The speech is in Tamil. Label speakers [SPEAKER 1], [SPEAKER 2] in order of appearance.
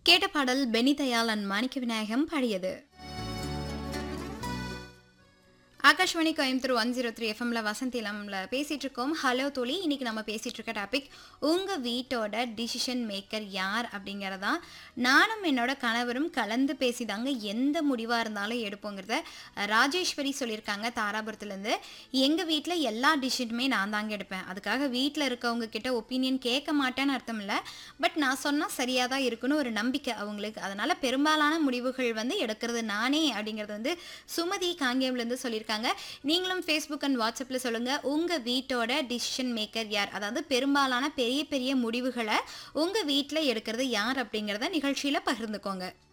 [SPEAKER 1] கேட்ட பாடல் பெனி தயாளன் மாணிக்க விநாயகம் பாடியது Akashvani Coimbatore one zero three எஃப்எம்ல வசந்திலம்ல பேசிட்டு இருக்கோம் ஹலோ தோழி இன்னைக்கு நம்ம பேசிட்டு இருக்க டாபிக் உங்க வீட்டோட டிசிஷன் மேக்கர் யார் அப்படிங்கறதா நானும் என்னோட கணவரும் கலந்து பேசிதாங்க எந்த முடிவா இருந்தாலும் எடுப்போங்கிறத ராஜேஸ்வரி சொல்லியிருக்காங்க தாராபுரத்துலேருந்து எங்க வீட்டில் எல்லா டிசிஷனுமே நான் தாங்க எடுப்பேன் அதுக்காக வீட்டில் இருக்கவங்க கிட்ட ஒப்பீனியன் கேட்க மாட்டேன்னு அர்த்தம் இல்லை பட் நான் சொன்னா சரியா தான் இருக்குன்னு ஒரு நம்பிக்கை அவங்களுக்கு அதனால பெரும்பாலான முடிவுகள் வந்து எடுக்கிறது நானே அப்படிங்கிறது வந்து சுமதி காங்கேயம்லேருந்து சொல்லியிருக்காங்க நீங்களும் ஃபேஸ்புக் அண்ட் வாட்ஸ்அப்பில் சொல்லுங்கள் உங்கள் வீட்டோட டிசிஷன் மேக்கர் யார் அதாவது பெரும்பாலான பெரிய பெரிய முடிவுகளை உங்கள் வீட்டில் எடுக்கிறது யார் அப்படிங்கிறத நிகழ்ச்சியில் பகிர்ந்துக்கோங்க